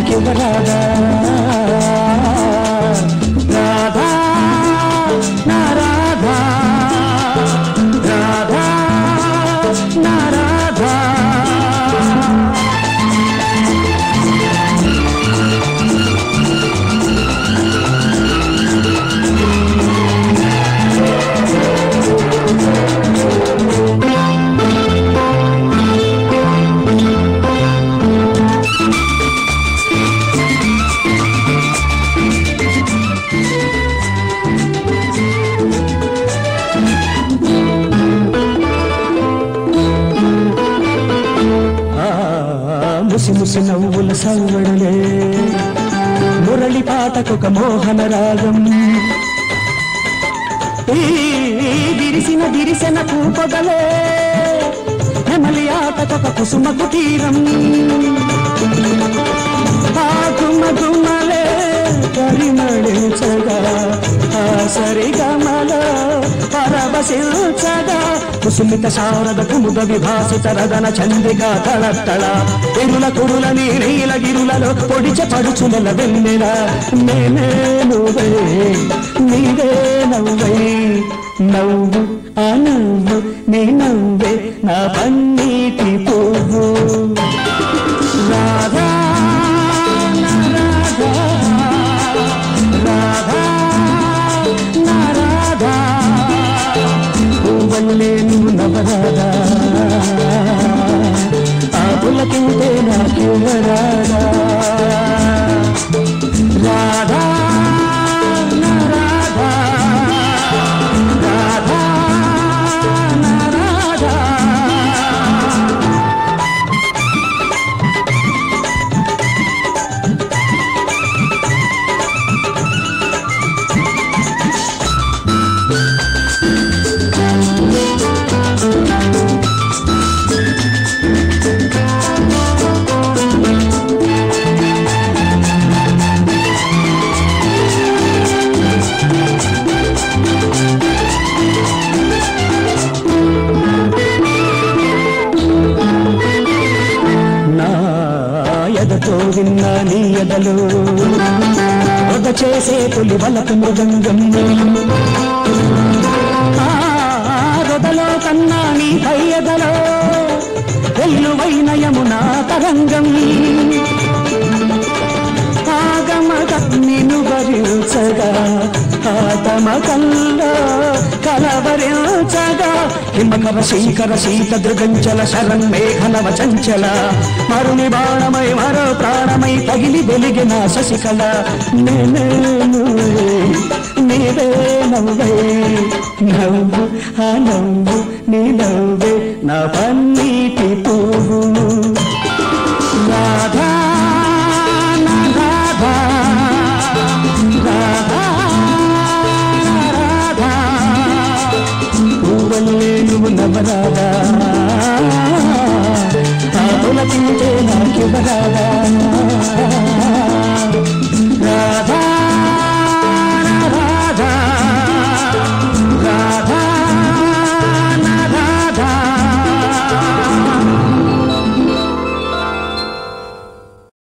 నాకివ్వరాదా రాధా నా రాధా రాధా నా రాధా ఆ, ముసి ముసి నవ్వుల సవ్వడులే మురళి పాటకొక మోహన రాగం ఈ విరిసిన విరిసిన పూపగలే నెమలి ఆటకొక కుసుమ కుటీరం ఆ గుమ్మ గుమ్మలే పరిమళించగా ఆ సరిగమలో పరవశించగా కుసుమిత శారద కుముద విభాసిత రదన చంద్రిక తళత్తళ ఎరుల కురుల నీ నీల గిరులలో పొడిచ పడుచుల వెన్నెల నేనే నువ్వే నీవే నవ్వే నవ్వు ఆ నవ్వు నీ నవ్వే నా పన్నీటి పువ్వు రాధా నా రాధా రాధా నా రాధా పువ్వల్లే నువ్వు నవరాధా ఆ పులకింటే నాకివ్వరాధా రాధా నా రాధా రాధా నా రాధా నా ఎదతో విన్న నీ ఎదలు ఒక చేసే పులి వలకు మృదంగం ఆ రొదలో కన్నా నీ కయ్యదలో వెల్లువైన యమునా తరంగం ఆగమగ నిను భరించగా ఆతమకల్లో కలవరించగా హిమకర శీకర శీత దృగంచల శరణ్ మేఘనవ చంచల మరుని బాణమై మరో ప్రాణమై తగిలి వెలిగిన శశికళ నేనే నువ్వే, నీవే నవ్వే నవ్వు ఆ నవ్వు నీ నవ్వే నా పన్నీటి పువ్వు రాధా